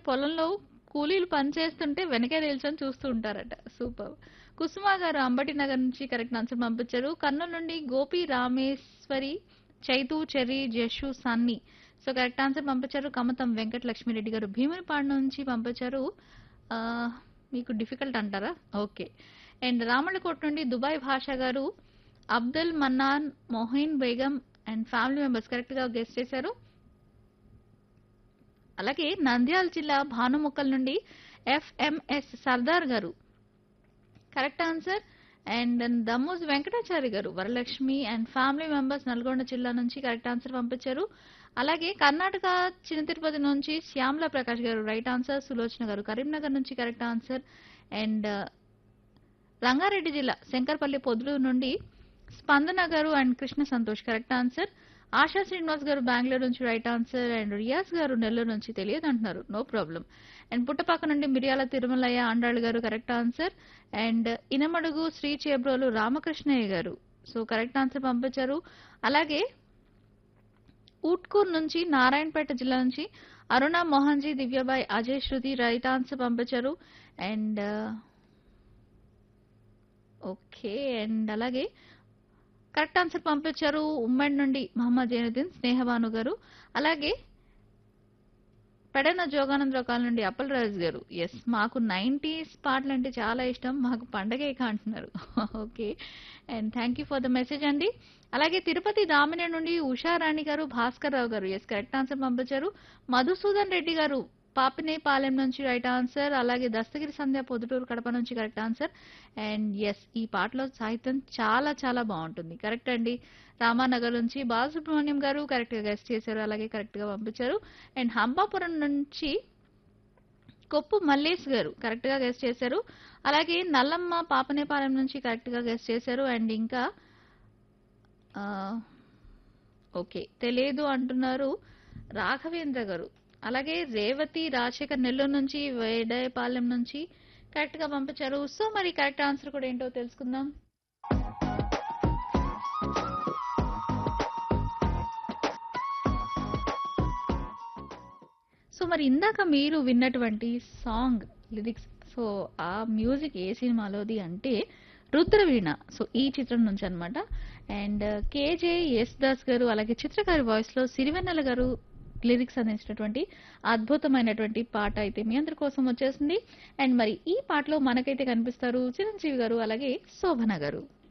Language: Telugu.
పొలంలో కూలీలు పని చేస్తుంటే వెనకే నిల్చొని చూస్తూ ఉంటారట సూపర్ కుసుమ గారు అంబటి నగర్ నుంచి కరెక్ట్ ఆన్సర్ పంపించారు కర్నూలు నుండి Gopi Rameshwari Chaitu Cherry Jashu Sunny so correct answer పంపించారు కమతం వెంకట లక్ష్మిరెడ్డి గారు భీమునిపాడు నుంచి పంపించారు ఆ, మీకు డిఫికల్ట్ అంటారా ఓకే అండ్ రామళ్ళకోట నుండి Dubai Basha garu Abdul Mannan Mohin Begum and family members correct గా గెస్ట్ చేశారు అలాగే నంద్యాల జిల్లా భానుముక్కల్ నుండి FMS Sardar garu correct answer and Dammoj Venkatachari garu Varalakshmi and family members Nalgonda జిల్లా నుంచి కరెక్ట్ ఆన్సర్ పంపించారు అలాగే కర్ణాటక చిన్న తిరుపతి నుంచి శ్యామల ప్రకాష్ గారు రైట్ ఆన్సర్ సులోచన గారు కరీంనగర్ నుంచి కరెక్ట్ ఆన్సర్ అండ్ రంగారెడ్డి జిల్లా శంకర్పల్లి పొద్దులూరు నుండి Spandana garu and Krishna Santosh correct answer Asha Srinivas garu Bengaluru నుంచి రైట్ ఆన్సర్ అండ్ రియాజ్ గారు నెల్లూరు నుంచి తెలియదు అంటున్నారు నో ప్రాబ్లం అండ్ పుట్టపాక నుండి మిరియాల Tirumalayya Andal garu correct answer and Inamadugu Sri Chebrolu Ramakrishnayya garu so correct answer పంపించారు అలాగే ఊట్కూర్ నుంచి నారాయణపేట జిల్లా నుంచి అరుణ మోహన్జీ దివ్యబాయ్ అజయ్ శృతి రైట్ ఆన్సర్ పంపించారు అండ్ ఓకే అండ్ అలాగే కరెక్ట్ ఆన్సర్ పంపించారు ఉమ్మడి నుండి మహమ్మద్ జైనుద్దీన్ స్నేహబాను గారు అలాగే పెడన జోగానందరావు కాలం నుండి అప్పల్ రాజు గారు ఎస్ మాకు నైంటీస్ పాటలు అంటే చాలా ఇష్టం మాకు పండగే అంటున్నారు okay and thank you for the message అండి అలాగే తిరుపతి దామిని నుండి ఉషారాణి గారు భాస్కర్ రావు గారు ఎస్ కరెక్ట్ ఆన్సర్ పంపించారు మధుసూదన్ రెడ్డి గారు పాపినేపాలెం నుంచి రైట్ ఆన్సర్ అలాగే దస్తగిరి సంధ్య పొద్దుటూరు కడప నుంచి కరెక్ట్ ఆన్సర్ అండ్ ఎస్ ఈ పాటలో సాహిత్యం చాలా చాలా బాగుంటుంది కరెక్ట్ అండి రామానగర్ నుంచి బాలసుబ్రహ్మణ్యం గారు కరెక్ట్ గా గెస్ట్ చేశారు అలాగే కరెక్ట్ గా పంపించారు అండ్ హంబాపురం నుంచి కొప్పు మల్లేష్ గారు కరెక్ట్ గా గెస్ట్ చేశారు అలాగే నల్లమ్మ పాపనేపాలెం నుంచి కరెక్ట్ గా గెస్ట్ చేశారు అండ్ ఇంకా ఆ, ఓకే తెలియదు అంటున్నారు రాఘవేంద్ర గారు అలాగే రేవతి రాజశేఖర్ నెల్లూరు నుంచి వేడాయపాలెం నుంచి కరెక్ట్ గా పంపించారు సో మరి కరెక్ట్ ఆన్సర్ కూడా ఏంటో తెలుసుకుందాం సో మరి ఇందాక మీరు విన్నటువంటి సాంగ్ లిరిక్స్ సో ఆ మ్యూజిక్ ఏ సినిమాలోది అంటే రుద్రవీణ సో ఈ చిత్రం నుంచి అన్నమాట అండ్ కేజే ఎస్ దాస్ గారు అలాగే చిత్రకారి వాయిస్ లో సిరివెన్నెల గారు లిరిక్స్ అందించినటువంటి అద్భుతమైనటువంటి పాట అయితే మీ అందరి కోసం వచ్చేసింది అండ్ మరి ఈ పాటలో మనకైతే కనిపిస్తారు చిరంజీవి గారు అలాగే శోభన గారు